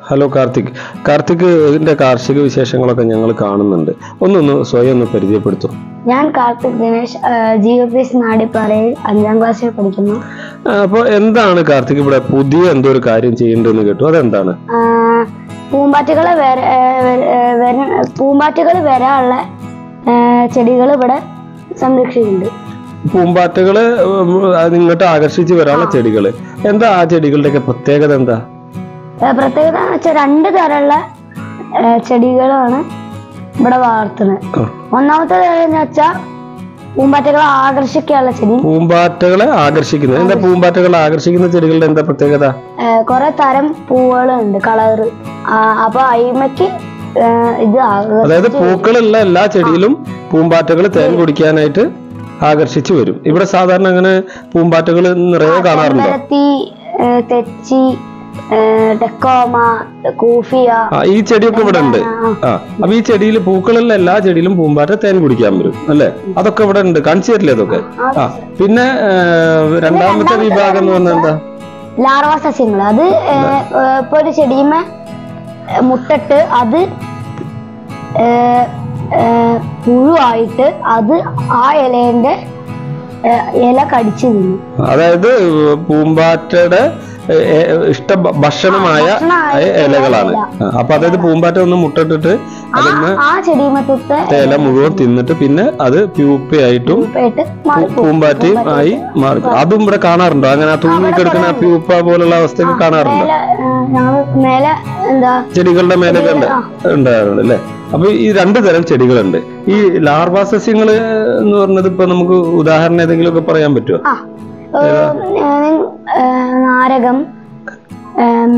Hello Karthik Karthik ഇതിന്റെ കാർഷിക വിശേഷങ്ങളൊക്കെ ഞങ്ങൾ കാണുന്നുണ്ട് ഒന്നൊന്ന് സ്വയം ഒന്ന് പരിചയപ്പെടുത്തും ഞാൻ Karthik Dinesh G U P S നാടിപ്പാറയിൽ അഞ്ചാം ക്ലാസ്സിൽ പഠിക്കുന്നു അപ്പോൾ എന്താണ് കാർത്തിക് ഇവിടെ പുതിയ എന്തോ ഒരു കാര്യം ചെയ്യേണ്ടതെന്ന് കേട്ടു അതെന്താണ് ആ, പൂമ്പാറ്റകളെ വര പൂമ്പാറ്റകൾ വരാനുള്ള ചെടികൾ ഇവിടെ സംരക്ഷിക്കുന്നുണ്ട് പൂമ്പാറ്റകള് ഉം, അത് ഇങ്ങോട്ട് ആകർഷിച്ച് വരാനുള്ള ചെടികള് എന്താ ആ ചെടികളുടെ ഒക്കെ പ്രത്യേകത എന്താ ആ, പ്രത്യേകത എന്ന് വെച്ചാൽ രണ്ട് തരമുള്ള ആ, ചെടികളാണ് ഇവിടെ വളർത്തുന്നത് ആ. ഒന്നാമത്തെ തരം എന്ന് വെച്ചാൽ പൂമ്പാറ്റകളെ ആകർഷിക്കാനുള്ള ചെടി പൂമ്പാറ്റകളെ ആകർഷിക്കുന്നത് എന്താ പൂമ്പാറ്റകളെ ആകർഷിക്കുന്ന ചെടികളുടെ എന്താ പ്രത്യേകത കുറെ തരം പൂവുകളുണ്ട് കളറ് അപ്പൊ അയിമയ്ക്ക് ആ, ഇത് ആകർഷി- അതായത് പൂക്കളുള്ള എല്ലാ ചെടിയിലും പൂമ്പാറ്റകൾ തേൻ കുടിക്കാനായിട്ട് ആകർഷിച്ചു വരും ഇവിടെ സാധാരണ അങ്ങനെ പൂമ്പാറ്റകൾ നിറയെ കാണാറുണ്ടോ ചെമ്പരത്തി ഏ, തെച്ചി ഏ, ടെക്കോമ കൂഫിയ ആ ഈ ചെടിയൊക്കെ ഇവിടെ ഉണ്ട് ആ അപ്പൊ ഈ ചെടിയിൽ പൂക്കളുള്ള എല്ലാ ചെടിയിലും പൂമ്പാറ്റ തേൻ കുടിക്കാൻ വരും അല്ലേ അതൊക്കെ ഇവിടെ ഉണ്ട് കാണിച്ചു തരില്ലേ അതൊക്കെ ആ പിന്നെ ഏ, രണ്ടാമത്തെ വിഭാഗം എന്ന് പറഞ്ഞാൽ എന്താ ലാർവ സസ്യങ്ങൾ അത് ഏ, ഏ, ഇപ്പൊ ഒരു ചെടിയുമേ ഏ, മുട്ടിട്ട് അത് ഏ, ഏ, പുഴുവായിട്ട് അത് ആ ഇലേന്റെ ഏ, ഇല കടിച്ചു തിന്നു അതായത് പൂമ്പാറ്റയുടെ ഏ, ഏ, ഇഷ്ട ഭ- ഭക്ഷണമായ ഭക്ഷണമായ ഇലകളാണ് ആ, അപ്പൊ അതായത് പൂമ്പാറ്റ ഒന്ന് മുട്ടിട്ടിട്ട് അതിന് ആ ചെടിമത്തത്തെ ഇല മുഴുവൻ തിന്നിട്ട് പിന്നെ അത് പ്യൂപ്പയായിട്ടും ഉപ്പായിട്ട് മാറി പൂമ്പാറ്റയും ആയി മാറി അതും ഇവിടെ കാണാറുണ്ടോ അങ്ങനെ ആ തൂങ്ങിക്കിടക്കുന്ന ആ പ്യൂപ്പ പോലുള്ള അവസ്ഥയൊക്കെ കാണാറുണ്ടോ മേലെ ഏ, ഞങ്ങള് മേലെ എന്താ ചെടികളുടെ മേലൊക്കെ ഉണ്ട് ഉണ്ടാകാറുണ്ട് അല്ലേ അപ്പൊ ഈ രണ്ട് തരം ചെടികളുണ്ട് ഈ ലാർവാ സസ്യങ്ങള് എന്ന് പറഞ്ഞത് ഇപ്പൊ നമുക്ക് ഉദാഹരണം ഏതെങ്കിലും ഒക്കെ പറയാൻ പറ്റുമോ ആ ഏ, ഏ, നാരകം ഏം,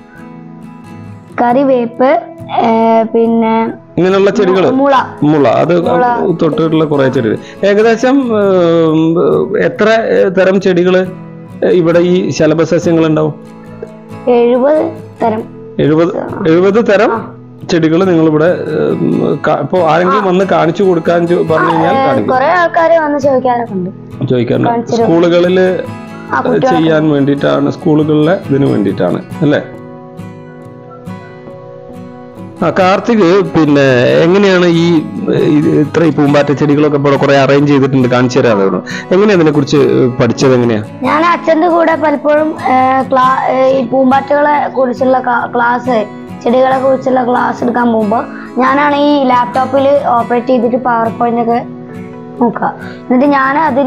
കറിവേപ്പ് ഏ, പിന്നെ ഇങ്ങനെയുള്ള ചെടികള് മുള മുള അത് തൊട്ടിട്ടുള്ള കുറെ ചെടികൾ ഏകദേശം ഉം, എത്ര തരം ചെടികള് ഇവിടെ ഈ ശലഭസസ്യങ്ങൾ ഉണ്ടാവും എഴുപത് തരം എഴുപത് എഴുപത് തരം ചെടികൾ നിങ്ങൾ ഇവിടെ ഇപ്പൊ ആരെങ്കിലും വന്ന് കാണിച്ചു കൊടുക്കാൻ ചോ- പറഞ്ഞു കഴിഞ്ഞാൽ കാണിക്കും കുറെ ആൾക്കാര് വന്ന് ചോദിക്കാറൊക്കെ ഉണ്ട് ചോദിക്കാറുണ്ട് സ്കൂളുകളിൽ ആ ചെയ്യാൻ വേണ്ടിയിട്ടാണ് സ്കൂളുകളിലെ ഇതിന് വേണ്ടിയിട്ടാണ് അല്ലേ ആ കാർത്തിക് പിന്നെ എങ്ങനെയാണ് ഈ ഇത് ഇത്ര ഈ പൂമ്പാറ്റ ചെടികളൊക്കെ ഇപ്പോൾ കുറെ അറേഞ്ച് ചെയ്തിട്ടുണ്ട് കാണിച്ചു തരാതെ എങ്ങനെയാ ഇതിനെ കുറിച്ച് പഠിച്ചത് എങ്ങനെയാ ഞാൻ അച്ഛന്റെ കൂടെ പലപ്പോഴും ഏ, ക്ലാ ഏ, ഈ പൂമ്പാറ്റകളെ കുറിച്ചുള്ള ക്ലാസ് ചെടികളെ കുറിച്ചുള്ള ക്ലാസ് എടുക്കാൻ പോകുമ്പോൾ ഞാനാണ് ഈ ലാപ്ടോപ്പിൽ ഓപ്പറേറ്റ് ചെയ്തിട്ട് പവർ പോയിന്റ് ഒക്കെ നോക്കുക എന്നിട്ട് ഞാൻ അതിൽ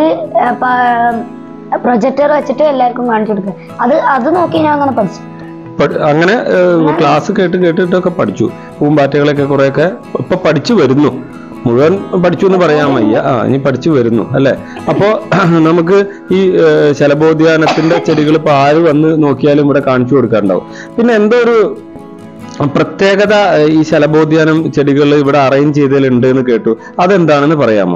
പ്രൊജക്ടർ വെച്ചിട്ട് എല്ലാവർക്കും കാണിച്ചു കൊടുക്കുക അത് അത് നോക്കി ഞാൻ അങ്ങനെ പഠിച്ചു പഠി- അങ്ങനെ ക്ലാസ് കേട്ട് കേട്ടിട്ടൊക്കെ പഠിച്ചു പൂമ്പാറ്റകളൊക്കെ കുറെയൊക്കെ ഇപ്പൊ പഠിച്ചു വരുന്നു മുഴുവൻ പഠിച്ചു എന്ന് പറയാൻ വയ്യ ആ ഇനി പഠിച്ചു വരുന്നു അല്ലെ അപ്പോ നമുക്ക് ഈ ഏഹ്, ശലഭോദ്യാനത്തിന്റെ ചെടികൾ ഇപ്പൊ ആര് വന്ന് നോക്കിയാലും ഇവിടെ കാണിച്ചു കൊടുക്കാറുണ്ടാവും പിന്നെ എന്തോ ഒരു പ്രത്യേകത ഏഹ്, ഈ ശലഭോദ്യാനം ചെടികൾ ഇവിടെ അറേഞ്ച് ചെയ്തതിലുണ്ട് എന്ന് കേട്ടു അതെന്താണെന്ന് പറയാമോ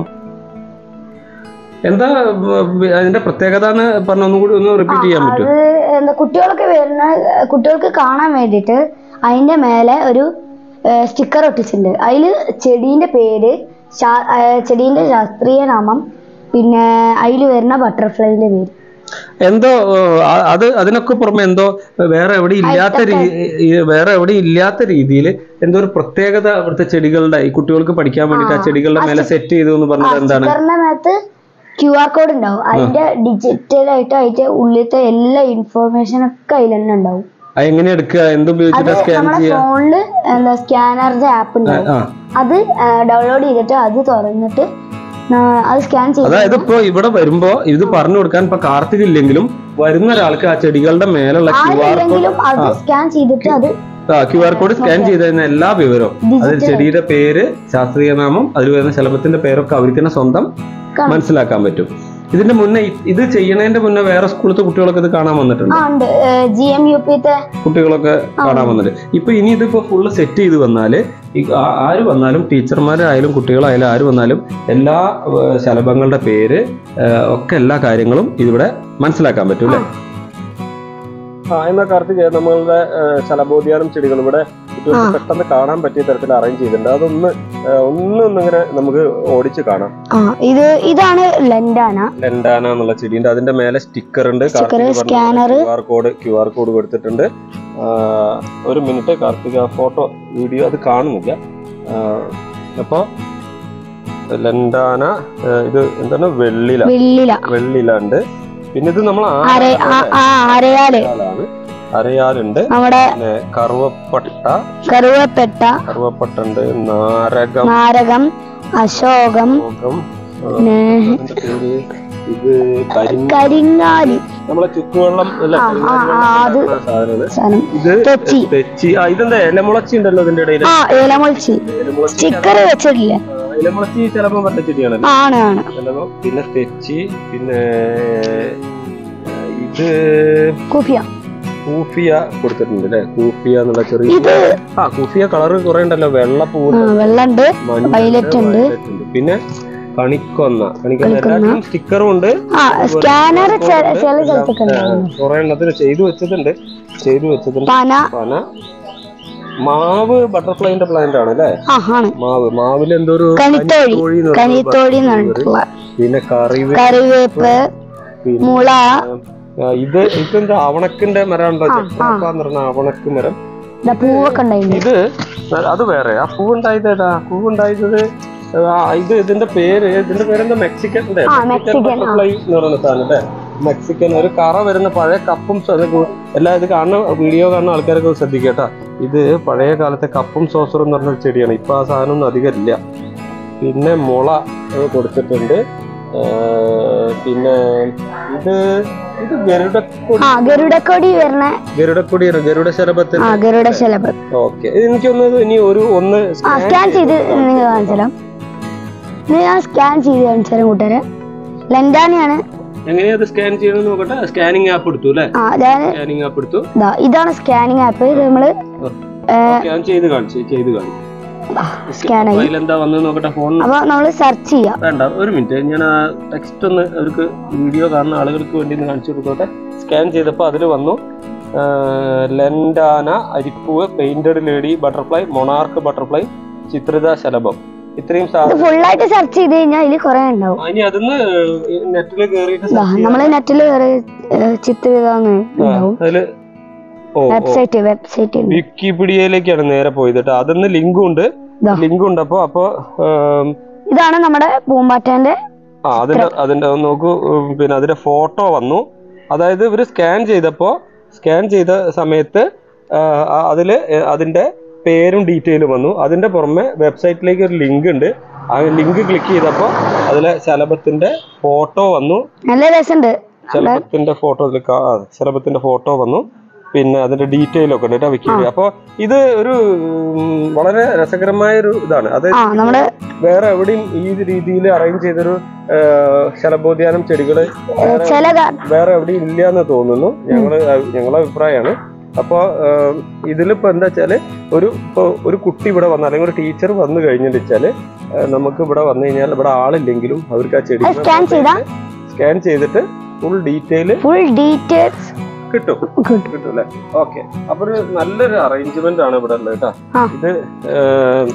എന്താ ഉം, അതിന്റെ പ്രത്യേകത എന്ന് പറഞ്ഞ ഒന്നും കൂടി ഒന്ന് റിപ്പീറ്റ് ചെയ്യാൻ പറ്റുമോ അത് എന്താ കുട്ടികളൊക്കെ വരുന്ന കുട്ടികൾക്ക് കാണാൻ വേണ്ടിയിട്ട് അതിന്റെ മേലെ ഒരു സ്റ്റിക്കർ ഒട്ടിച്ചിട്ടുണ്ട് അതിൽ ചെടീന്റെ പേര് ശാ- ഏ, ചെടീന്റെ ശാസ്ത്രീയ നാമം പിന്നെ അതിൽ വരുന്ന ബട്ടർഫ്ലൈന്റെ പേര് എന്തോ ഏഹ്, ആ- അത് അതിനൊക്കെ പുറമെ എന്തോ വേറെ എവിടെ ഇല്ലാത്ത രീ- ഈ വേറെ എവിടെ ഇല്ലാത്ത രീതിയിൽ എന്തോ ഒരു പ്രത്യേകത ഇവിടുത്തെ ചെടികളുടെ ഈ കുട്ടികൾക്ക് പഠിക്കാൻ വേണ്ടിട്ട് ആ ചെടികളുടെ മേലെ സെറ്റ് ചെയ്തു എന്ന് പറഞ്ഞത് എന്താണ് സ്റ്റിക്കറിന്റെ മേത്ത് ക്യു ആർ കോഡ് ഉണ്ടാവും അതിന്റെ ഡിജിറ്റൽ ആയിട്ട് അതിന്റെ ഉള്ളിലത്തെ എല്ലാ ഇൻഫോർമേഷൻ ഒക്കെ അതിൽ തന്നെ ഉണ്ടാവും അത് എങ്ങനെ എടുക്കുക എന്തുപയോഗിച്ചിട്ടാ സ്കാൻ നമ്മുടെ ചെയ്യുക ഫോണില് എന്താ സ്കാനറിന്റെ ആപ്പ് ഉണ്ടാവും ആ അത് ഡൗൺലോഡ് ചെയ്തിട്ട് അത് തുറന്നിട്ട് ആ, അത് സ്കാൻ ചെയ്ത് അതായത് ഇപ്പൊ ഇവിടെ വരുമ്പോ ഇത് പറഞ്ഞു കൊടുക്കാൻ ഇപ്പൊ കാർത്തിക് ഇല്ലെങ്കിലും വരുന്ന ഒരാൾക്ക് ആ ചെടികളുടെ മേലുള്ള ക്യു ആർ കോഡ് ആരെങ്കിലും അത് സ്കാൻ ചെയ്തിട്ട് അത് ക്യു ആർ കോഡ് സ്കാൻ ചെയ്ത് കഴിഞ്ഞ എല്ലാ വിവരവും അതിൽ ചെടിയുടെ പേര് ശാസ്ത്രീയ നാമം അതിൽ വരുന്ന ശലഭത്തിന്റെ പേരൊക്കെ അവർക്ക് തന്നെ സ്വന്തം കാണാം. മനസ്സിലാക്കാൻ പറ്റും ഇതിന്റെ മുന്നേ ഇ- ഇത് ചെയ്യണതിന്റെ മുന്നേ വേറെ സ്കൂളത്തെ കുട്ടികളൊക്കെ ഇത് കാണാൻ വന്നിട്ടുണ്ട് ആ ഉണ്ട് ജി എം യു പിത്തെ കുട്ടികളൊക്കെ കാണാൻ വന്നിട്ട് ഇപ്പൊ ഇനി ഇതിപ്പോ ഫുള്ള് സെറ്റ് ചെയ്ത് വന്നാല് ഈ ആ- ആര് വന്നാലും ടീച്ചർമാരായാലും കുട്ടികളായാലും ആര് വന്നാലും എല്ലാ ഏഹ്, ശലഭങ്ങളുടെ പേര് ഏഹ്, ഒക്കെ എല്ലാ കാര്യങ്ങളും ഇതിവിടെ മനസ്സിലാക്കാൻ പറ്റും അല്ലേ ആ എന്നാ കാർത്തിക് നമ്മളുടെ ശലഭോദ്യാനം ചെടികൾ ഇവിടെ കുട്ടികൾക്ക് പെട്ടെന്ന് കാണാൻ പറ്റിയ തരത്തിൽ അറേഞ്ച് ചെയ്തിട്ടുണ്ട് അതൊന്ന് ഒന്നും ഇങ്ങനെ നമുക്ക് ഓടിച്ച് കാണാം ആ ഇത് ഇതാണ് ലെൻഡാന ലെൻഡാന എന്നുള്ള ചെടിയുണ്ട് അതിന്റെ മേലെ സ്റ്റിക്കർ ഉണ്ട് Sticker, scanner. Q R code Q R code കൊടുത്തിട്ടുണ്ട് ആ, ഒരു മിനിറ്റ് കാർത്തിക ഫോട്ടോ വീഡിയോ അത് കാണുന്നില്ല ആ, അപ്പൊ ലെൻഡാന ആ, ഇത് എന്താണ് വെള്ളില വെള്ളില വെള്ളില ഉണ്ട് പിന്നെ ഇത് നമ്മൾ അര ആ ആ, അരയാല് ആലാണ് അരയാലുണ്ട് നമ്മുടെ പിന്നെ കറുവപ്പട്ട കറുവപ്പെട്ട കറുവപ്പട്ട ഉണ്ട് നാരകം നാരകം അശോകം ഭോഗം, ആ, പിന്നെ അതിന്റെ പേര് ഇത് കരിങ്ങ കരിങ്ങാലി നമ്മളെ ചുക്കുവെള്ളം അല്ല ആ, കരിങ്ങാലി ആ, വെള്ളം ആ, അത് ഉണ്ടാക്കുന്ന സാധനമാണ് സാധനം ഇത് തെച്ചി തെച്ചി ആ ഇതെന്താ ഇലമുളച്ചി ഉണ്ടല്ലോ ഇതിന്റെ ഇടയിൽ ആ ഇലമുൾച്ചി ഇലമുളച്ചി സ്റ്റിക്കർ വെച്ചിട്ടില്ല ആ, ഇലമുളച്ചി ചിലപ്പോ പറ്റ ചെടിയാണല്ലോ ആണ് ആണ് ചിലപ്പോ പിന്നെ തെച്ചി പിന്നെ ആ, ഇത് കുഫിയ കൂഫിയ കൊടുത്തിട്ടുണ്ട് അല്ലെ കൂഫിയ എന്നുള്ള ചെറിയ ഇത് ആ കൂഫിയ കളർ കുറെ ഉണ്ടല്ലോ വെള്ള ആ, പൂവുണ്ട് വെള്ളണ്ട് മഞ്ഞ violet ഉണ്ട്. പിന്നെ കണിക്കൊന്ന കണിക്കൊന്ന കണിക്കൊന്ന. എല്ലാത്തിനും സ്റ്റിക്കറും ഉണ്ട് ആ സ്കാനർ ചില ചില സ്ഥലത്തൊക്കെ ഉണ്ടാവും കുറെ എണ്ണത്തിന് ചെയ്തു വെച്ചിട്ടുണ്ട് ചെയ്തു വെച്ചിട്ടുണ്ട് പന പന മാവ് ബട്ടർഫ്ലൈന്റെ പ്ലാന്റ് ആണ് അല്ലേ ആ ആണ് മാവ് മാവിൽ എന്തോ ഒരു കനിത്തോഴി കനിത്തോഴി എന്ന് പറഞ്ഞ കനിത്തോഴി എന്ന് പറഞ്ഞിട്ടുള്ള പിന്നെ കറിവ് കറിവേപ്പ് പിന്നെ മുള ആ, ഇത് ഇതെന്താ അവണക്കിന്റെ മരം ഉണ്ടോ ആ, ആ. എന്ന് പറഞ്ഞ അവണക്ക് മരം ഇതാ പൂവൊക്കെ ഉണ്ടായിരുന്നു ഇത് അത് വേറെ ആ പൂ ഉണ്ടായത് ഏതാ പൂ ഉണ്ടായത് ആ, ഇത് ഇതിന്റെ പേര് ഇതിന്റെ പേരെന്താ മെക്സിക്കൻ അല്ലേ? ആ, മെക്സിക്കൻ മെക്സിക്കൻ, ആ. ബട്ടർഫ്ലൈ എന്ന് പറയുന്ന സാധനം അല്ലേ മെക്സിക്കൻ ഒരു കറ വരുന്ന പഴയ കപ്പും സ- അത് കു- എല്ലാ ഇത് കാണുന്ന വീഡിയോ കാണുന്ന ആൾക്കാരൊക്കെ ശ്രദ്ധിക്കട്ടാ ഇത് പഴയ കാലത്തെ കപ്പും സോസറും എന്ന് പറഞ്ഞ ഒരു ചെടിയാണ് ഇപ്പൊ ആ സാധനം ഒന്നും അധികം ഇല്ല പിന്നെ മുള അത് കൊടുത്തിട്ടുണ്ട് ആ, പിന്നെ ഇത് ഇത് ഗരുഡക്കൊടി ആ ഗരുഡക്കൊടി വരണ ഗരുഡക്കൊടി ഗരുഡ ശലഭത്തിന് ആ ഗരുഡ ശലഭം ഓക്കെ എനിക്കൊന്നത് ഇനി ഒരു ഒന്ന് ആ സ്കാൻ ചെയ്ത് നിങ്ങൾ കാണിച്ചുതരാം ഇത് ഞാൻ സ്കാൻ ചെയ്ത് കാണിച്ചുതരാം കൂട്ടുകാരെ ലെൻഡാനിയാണ് എങ്ങനെയാ അത് സ്കാൻ ചെയ്യണമെന്ന് നോക്കട്ടെ സ്കാനിങ് ആപ്പ് എടുത്തു അല്ലേ ആ അതായത് സ്കാനിങ് ആപ്പ് എടുത്തു ഇതാ ഇതാണ് സ്കാനിങ് ആപ്പ് ഇത് നമ്മള് ഓക്കെ ഞാൻ ചെയ്ത് കാണിച്ചു ചെയ്ത് കാണിച്ചു സ്കാൻ ആയി അതിലെന്താ വന്നത് നോക്കട്ടെ ഫോൺ അപ്പൊ നമ്മള് സെർച്ച് ചെയ്യാം വേണ്ട ഒരു മിനിറ്റ് ഞാൻ ആ ടെക്സ്റ്റ് ഒന്ന് അവർക്ക് വീഡിയോ കാണുന്ന ആളുകൾക്ക് വേണ്ടി ഒന്ന് കാണിച്ചു കൊടുത്തോട്ടെ സ്കാൻ ചെയ്തപ്പോൾ അതിൽ വന്നു ആ, ലെൻഡാന അരിപ്പൂവ് painted lady butterfly monarch butterfly ചിത്രിത ശലഭം ഇത്രയും ഇത് സാധനം ഫുള്ളായിട്ട് സെർച്ച് ചെയ്ത് കഴിഞ്ഞാൽ ഇതിൽ കുറെ ഉണ്ടാവും ഇനി അതിന്ന് നെറ്റിൽ കയറിയിട്ട് ഇതാ നമ്മള് നെറ്റിൽ കയറി ചിത്രിതാന്ന് ഉണ്ടാവും അതില് ഓ ഓ വെബ്സൈറ്റ് വെബ്സൈറ്റ് ഉണ്ട് വിക്കിപീഡിയയിലേക്കാണ് നേരെ പോയത് കേട്ടോ അതിന്ന് ലിങ്കും ഉണ്ട് ഇതാ. ലിങ്കും ഉണ്ട് അപ്പൊ അപ്പൊ ആം, ഇതാണ് നമ്മുടെ പൂമ്പാറ്റേന്റെ ആ അതിന്റെ അതിന്റെ ഒന്ന് നോക്കൂ ഉം, പിന്നെ അതിന്റെ ഫോട്ടോ വന്നു അതായത് ഇവര് സ്കാൻ ചെയ്തപ്പോ സ്കാൻ ചെയ്ത സമയത്ത് ആ, ആ, അതില് അതിന്റെ പേരും ഡീറ്റെയിലും വന്നു അതിന്റെ പുറമെ വെബ്സൈറ്റിലേക്ക് ഒരു ലിങ്ക് ഉണ്ട് ആ ലിങ്ക് ക്ലിക്ക് ചെയ്തപ്പോ അതിലെ ശലഭത്തിന്റെ ഫോട്ടോ വന്നു നല്ല രസമുണ്ട് ശലഭത്തിന്റെ ഫോട്ടോ അതിൽ കാ- ആ, ശലഭത്തിന്റെ ഫോട്ടോ വന്നു പിന്നെ അതിന്റെ ഡീറ്റെയിൽ ഒക്കെ ഉണ്ട് കേട്ടോ വിക്കിപീഡിയ അപ്പൊ ഇത് ഒരു ഉം, വളരെ രസകരമായ ഒരു ഇതാണ് അത് ആ നമ്മുടെ വേറെ എവിടെയും ഈ രീതിയിൽ അറേഞ്ച് ചെയ്തൊരു ആ, ശലഭോദ്യാനം ചെടികള് വേറെ ചില കാ- വേറെ എവിടെയും ഇല്ല എന്ന് തോന്നുന്നു ഞങ്ങള് ഞങ്ങളെ അഭിപ്രായമാണ് അപ്പോൾ ഇതിലിപ്പോ എന്താ വെച്ചാല് ഒരു ഇപ്പൊ ഒരു കുട്ടി ഇവിടെ വന്ന അല്ലെങ്കിൽ ഒരു ടീച്ചർ വന്നു കഴിഞ്ഞിട്ട് വെച്ചാല് ആ, നമുക്ക് ഇവിടെ വന്നു കഴിഞ്ഞാൽ ഇവിടെ ആളില്ലെങ്കിലും അവർക്ക് ആ ചെടി അത് scan ചെയ്താ? സ്കാൻ ചെയ്തിട്ട് ഫുൾ ഡീറ്റെയിൽ ഫുൾ ഡീറ്റെയിൽസ് കിട്ടും കിട്ടും കിട്ടും അല്ലേ ഓക്കെ അപ്പൊ ഒരു നല്ലൊരു അറേഞ്ച്മെന്റ് ആണ് ഇവിടെ ഉള്ളത് കേട്ടോ ആ. ഇത് ഏം,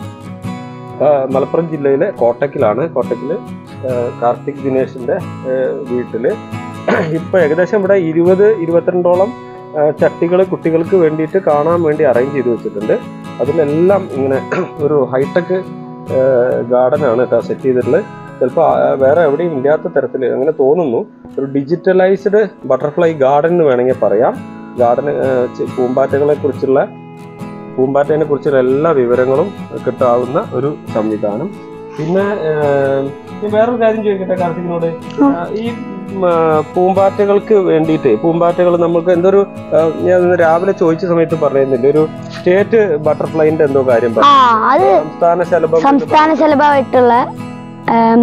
ആ, മലപ്പുറം ജില്ലയിലെ കോട്ടക്കിലാണ് കോട്ടക്കില് ആ, കാർത്തിക് ദിനേശിന്റെ ആ, വീട്ടില് ഇപ്പൊ ഏകദേശം ഇവിടെ ഇരുപത് ഇരുപത്തിരണ്ടോളം ചട്ടികൾ കുട്ടികൾക്ക് വേണ്ടിയിട്ട് കാണാൻ വേണ്ടി അറേഞ്ച് ചെയ്ത് വെച്ചിട്ടുണ്ട് അതിലെല്ലാം ഇങ്ങനെ ഒരു ഹൈടെക് ഗാർഡൻ ആണ് കേട്ടോ സെറ്റ് ചെയ്തിട്ടുള്ളത് ചിലപ്പോൾ വേറെ എവിടെയും ഇല്ലാത്ത തരത്തിൽ അങ്ങനെ തോന്നുന്നു ഒരു ഡിജിറ്റലൈസ്ഡ് ബട്ടർഫ്ലൈ ഗാർഡൻ എന്ന് വേണമെങ്കിൽ പറയാം ഗാർഡൻ പൂമ്പാറ്റകളെ കുറിച്ചുള്ള പൂമ്പാറ്റയെ കുറിച്ചുള്ള എല്ലാ വിവരങ്ങളും കിട്ടാവുന്ന ഒരു സംവിധാനം പിന്നെ ഏഹ്, ഇനി വേറൊരു കാര്യം ചോദിക്കട്ടെ കാർത്തികിനോട് ഉം. ആ, ഈ ഉം, ആ, പൂമ്പാറ്റകൾക്ക് വേണ്ടിയിട്ട് പൂമ്പാറ്റകൾ നമുക്ക് എന്തൊരു ആ, ഞാൻ ഇന്ന് രാവിലെ ചോദിച്ച സമയത്ത് പറയുന്നില്ല ഒരു സ്റ്റേറ്റ് ബട്ടർഫ്ലൈന്റെ എന്തോ കാര്യം ആ പറഞ്ഞു അത് സംസ്ഥാന ശലഭം എന്ന് സംസ്ഥാന ചെലവായിട്ടുള്ള ഉം,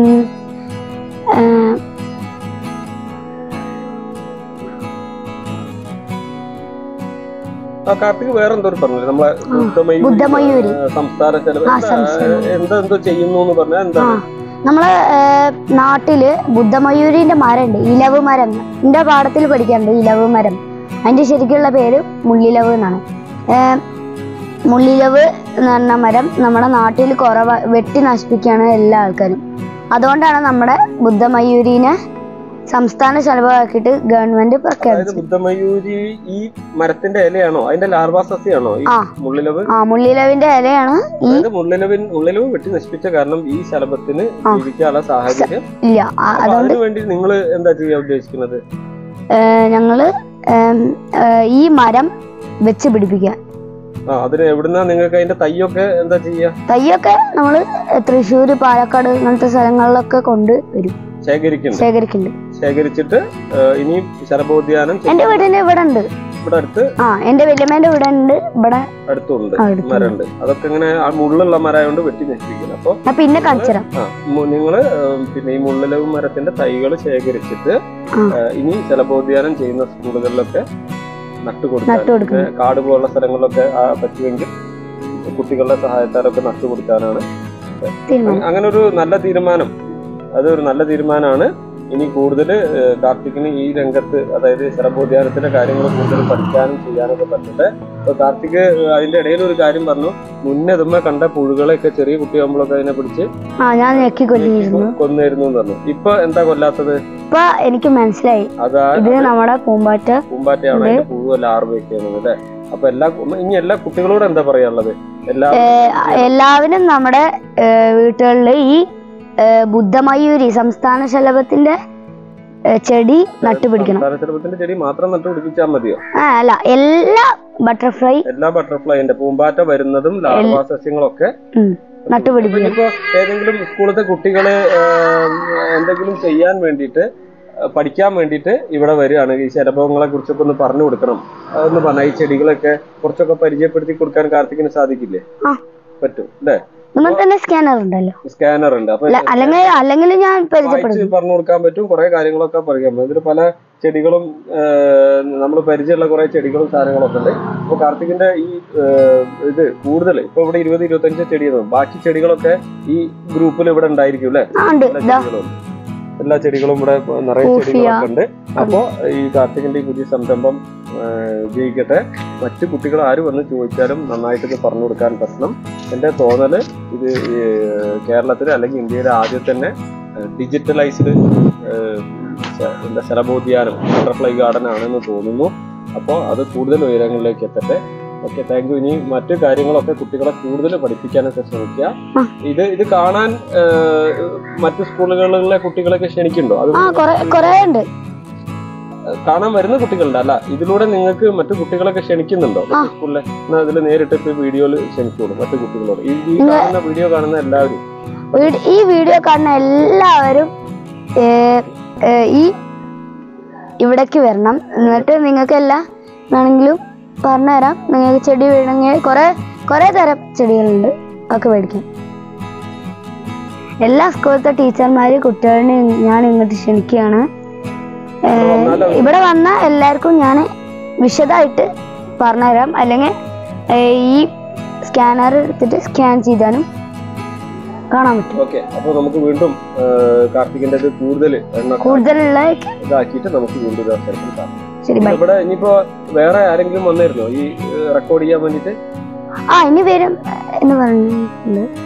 ഉം, ആ കാർത്തിക് വേറെ എന്തോ പറഞ്ഞില്ലേ നമ്മളെ ബുദ്ധമയൂരി, ബുദ്ധമയൂരി. ആ, സംസ്ഥാന ചെലവ് ആ, സംസ്ഥാന. എന്താ എന്തോ ചെയ്യുന്നു എന്ന് പറഞ്ഞാൽ ആ എന്താ നമ്മളെ ഏർ, നാട്ടില് ബുദ്ധമയൂരിന്റെ മരം ഉണ്ട് ഇലവ് മരം എന്റെ പാഠത്തിൽ പഠിക്കാറുണ്ട് ഇലവ് മരം അതിന്റെ ശരിക്കുള്ള പേര് മുള്ളിലവ് എന്നാണ് ഏർ, മുള്ളിലവ് എന്ന് പറഞ്ഞ മരം നമ്മുടെ നാട്ടിൽ കുറവ് വെട്ടി നശിപ്പിക്കുകയാണ് എല്ലാ ആൾക്കാരും അതുകൊണ്ടാണ് നമ്മുടെ ബുദ്ധമയൂരിനെ സംസ്ഥാന ശലഭമാക്കിയിട്ട് ഗവൺമെന്റ് അതായത് പ്രഖ്യാപിച്ചത് ബുദ്ധമയൂരി ഈ മരത്തിന്റെ ഇലയാണോ അതിന്റെ ലാർവാ സസ്യാണോ ഈ ആ. മുള്ളിലവ് ആ മുള്ളിലവിന്റെ ഇലയാണ് ഈ അതായത് മുള്ളിലവിൻ മുള്ളിലവ് വെട്ടി നശിപ്പിച്ച കാരണം ഈ ശലഭത്തിന് ആ. ജീവിക്കാനുള്ള സാഹചര്യം ഇല്ല ആ, അപ്പൊ അതുകൊണ്ട് അതിനു വേണ്ടി നിങ്ങൾ എന്താ ചെയ്യാൻ ഉദ്ദേശിക്കുന്നത് ഏഹ്, ഞങ്ങള് ഏം, ഏഹ്, ഈ മരം വെച്ച് പിടിപ്പിക്കുക ആ അതിന് എവിടുന്നാ നിങ്ങൾക്ക് അതിന്റെ തൈയൊക്കെ എന്താ ചെയ്യാ തൈയൊക്കെ നമ്മള് തൃശ്ശൂര് പാലക്കാട് ഇങ്ങനത്തെ സ്ഥലങ്ങളിലൊക്കെ കൊണ്ട് വരും ശേഖരിക്കുന്നുണ്ട് ശേഖരിക്കുന്നുണ്ട് ശേഖരിച്ചിട്ട് ആ, ഇനി ശലഭോദ്യാനം ചെയ്യ- എന്റെ വീടിന്റെ ഇവിടെ ഉണ്ട് ഇവിടെ അടുത്ത് ആ എന്റെ വല്യമ്മേന്റെ വീട് ഉണ്ട് ഇവിടെ അടുത്തുണ്ട് ആ, അടുത്തുണ്ട്. മരമുണ്ട് അതൊക്കെ ഇങ്ങനെ ആ മുള്ളുള്ള മരമായോണ്ട് വെട്ടി നശിപ്പിക്കുന്നത് അപ്പൊ ഞാൻ പിന്നെ കാണിച്ചുതരാം ആ മു- നിങ്ങള് ഏം, പിന്നെ ഈ മുള്ളിലവ് മരത്തിന്റെ തൈകൾ ശേഖരിച്ചിട്ട് ആ. ആ, ഇനി ശലഭോദ്യാനം ചെയ്യുന്ന സ്കൂളുകളിലൊക്കെ നട്ടുകൊടുക്കാൻ നട്ടുകൊടുക്കണം പിന്നെ കാട് പോലുള്ള സ്ഥലങ്ങളിലൊക്കെ ആ, പറ്റുമെങ്കിൽ കുട്ടികളുടെ സഹായത്താലൊക്കെ നട്ടുകൊടുക്കാനാണ് തീരുമാനം അങ്ങനെ ഒരു നല്ല തീരുമാനം അതൊരു നല്ല തീരുമാനമാണ് ഇനി കൂടുതൽ കാർത്തിക്കിന് ഈ രംഗത്ത് അതായത് ശരബോധ്യാനത്തിന്റെ കാര്യങ്ങൾ കൂടുതൽ പഠിക്കാനും ചെയ്യാനൊക്കെ പറ്റട്ടെ അപ്പൊ കാർത്തിക് ഏഹ്, അതിന്റെ ഇടയിൽ ഒരു കാര്യം പറഞ്ഞു മുന്നേ ഇതുമ്മ കണ്ട പുഴുകളെയൊക്കെ ചെറിയ കുട്ടിയാകുമ്പോഴൊക്കെ അതിനെ പിടിച്ച് ആ ഞാൻ ഞെക്കി കൊല്ലിയിരുന്നു കൊന്നായിരുന്നു എന്ന് പറഞ്ഞു ഇപ്പൊ എന്താ കൊല്ലാത്തത് ഇപ്പൊ എനിക്ക് മനസ്സിലായി അതാ ഇത് നമ്മുടെ പൂമ്പാറ്റ പൂമ്പാറ്റയാണ് അതിന്റെ പുഴുവ ലാർവയൊക്കെയാണ് അല്ലേ അപ്പൊ എല്ലാ ഇനി എല്ലാ കുട്ടികളോട് എന്താ പറയാനുള്ളത് എല്ലാ എല്ലാവരും നമ്മുടെ ഏഹ്, വീട്ടുകളില് ഈ ഏഹ്, ബുദ്ധമയൂരി സംസ്ഥാന ശലഭത്തിന്റെ ഏഹ്, ചെടി നട്ടുപിടിക്കണം സംസ്ഥാന ചെറുപ്പത്തിന്റെ ചെടി മാത്രം നട്ടുപിടിപ്പിച്ചാൽ മതിയോ ആ അല്ല എല്ലാ ബട്ടർഫ്ലൈ എല്ലാ ബട്ടർഫ്ലൈന്റെ പൂമ്പാറ്റ വരുന്നതും ലാർവാ സസ്യങ്ങളൊക്കെ ഉം, നട്ടുപിടിപ്പിക്കണം ഇപ്പൊ ഏതെങ്കിലും സ്കൂളത്തെ കുട്ടികള് ഏം, എന്തെങ്കിലും ചെയ്യാൻ വേണ്ടിയിട്ട് ഏഹ്, പഠിക്കാൻ വേണ്ടിയിട്ട് ഇവിടെ വരികയാണ് ഈ ശലഭങ്ങളെ കുറിച്ചൊക്കെ ഒന്ന് പറഞ്ഞു കൊടുക്കണം അതൊന്ന് പറഞ്ഞ ഈ ചെടികളൊക്കെ കുറച്ചൊക്കെ പരിചയപ്പെടുത്തി കൊടുക്കാൻ കാർത്തികിന് സാധിക്കില്ലേ ആ. പറ്റും അല്ലേ നിങ്ങൾ തന്നെ സ്കാനർ ഉണ്ടല്ലോ സ്കാനർ ഉണ്ട് അപ്പൊ അല്ല അല്ലെങ്കിൽ അല്ലെങ്കിൽ ഞാൻ വായിച്ച് പരിചയപ്പെടുത്തും പറഞ്ഞു കൊടുക്കാൻ പറ്റും കുറെ കാര്യങ്ങളൊക്കെ പറയാൻ പറ്റും ഇതിൽ പല ചെടികളും നമ്മൾ പരിചയമുള്ള കുറെ ചെടികളും സാധനങ്ങളൊക്കെ ഉണ്ട് അപ്പൊ കാർത്തികിന്റെ ഈ ഏഹ്, ഇത് കൂടുതൽ ഇപ്പൊ ഇവിടെ ഇരുപത് ഇരുപത്തഞ്ച് ചെടിയാണ് ബാക്കി ചെടികളൊക്കെ ഈ ഗ്രൂപ്പിൽ ഇവിടെ ഉണ്ടായിരിക്കും അല്ലെ ആ ഉണ്ട് എല്ലാ ഇതാ ചെടികളും ഉണ്ട്. എല്ലാ ചെടികളും ഇവിടെ ഇപ്പൊ നിറയെ പൂഫിയ. ചെടികളൊക്കെ ഉണ്ട് അപ്പോ ഈ കാർത്തികിന്റെ ഈ പുതിയ സംരംഭം ഏഹ്, വിജയിക്കട്ടെ മറ്റു കുട്ടികൾ ആര് വന്ന് ചോദിച്ചാലും നന്നായിട്ട് ഇത് പറഞ്ഞു കൊടുക്കാൻ പറ്റണം എന്റെ തോന്നല് ഇത് ഈ കേരളത്തിലെ അല്ലെങ്കിൽ ഇന്ത്യയിലെ ആദ്യം തന്നെ ഡിജിറ്റലൈസ്ഡ് എന്താ ശലഭോദ്യാനം ബട്ടർഫ്ലൈ ഗാർഡൻ ആണെന്ന് തോന്നുന്നു അപ്പോൾ അത് കൂടുതൽ ഉയരങ്ങളിലേക്ക് എത്തട്ടെ ഓക്കെ താങ്ക് യു ഇനി മറ്റു കാര്യങ്ങളൊക്കെ കുട്ടികളെ കൂടുതൽ പഠിപ്പിക്കാനൊക്കെ ശ്രമിക്കുക ആ. ഇത് ഇത് കാണാൻ ഏഹ്, മറ്റു സ്കൂളുകളിലെ കുട്ടികളൊക്കെ ക്ഷണിക്കുന്നുണ്ടോ അത് ആ കൊറേ കൊറേ ഉണ്ട് കാണാൻ വരുന്ന കുട്ടികളുണ്ട് അല്ല ഇതിലൂടെ നിങ്ങൾക്ക് മറ്റു കുട്ടികളൊക്കെ ക്ഷണിക്കുന്നുണ്ടോ ആ. സ്കൂളിലെ എന്നാ അതിൽ നേരിട്ട് ഇപ്പൊ വീഡിയോയിൽ ക്ഷണിച്ചോളൂ മറ്റു കുട്ടികളോട് ഈ ഈ നിങ്ങ- കാണുന്ന വീഡിയോ കാണുന്ന എല്ലാവരും വീട് ഈ വീഡിയോ കാണുന്ന എല്ലാവരും ഏ, ഏ, ഈ ഇവിടേക്ക് വരണം എന്നിട്ട് നിങ്ങൾക്ക് എല്ലാം വേണമെങ്കിലും പറഞ്ഞുതരാം നിങ്ങൾക്ക് ചെടി വേണമെങ്കിൽ കുറേ കുറേ തരം ചെടികളുണ്ട് അതൊക്കെ മേടിക്കാം എല്ലാ സ്കൂളത്തെ ടീച്ചർമാര് കുട്ടികളെ ഞാൻ ഇങ്ങോട്ട് ക്ഷണിക്കുകയാണ് ഏ, ഇവിടെ വന്നാലോ? ഇവിടെ വന്ന എല്ലാവർക്കും ഞാൻ വിശദമായിട്ട് പറഞ്ഞുതരാം അല്ലെങ്കിൽ ഏ, ഈ സ്കാനർ എടുത്തിട്ട് സ്കാൻ ചെയ്താലും കാണാൻ പറ്റും ഓക്കെ അപ്പൊ നമുക്ക് വീണ്ടും ഏഹ്, കാർത്തികിന്റെ ഇത് കൂടുതൽ എണ്ണ കൂടുതലുള്ള ഇതാക്കിയിട്ട് നമുക്ക് വീണ്ടും ഇത് അവസരത്തിൽ കാണാം ശരി ബൈ ഇവിടെ ഇനിയിപ്പോ വേറെ ആരെങ്കിലും വന്നിരുന്നോ ഈ റെക്കോർഡ് ചെയ്യാൻ വേണ്ടിട്ട് ആ ഇനി വരും എന്ന് പറഞ്ഞിട്ടുണ്ട്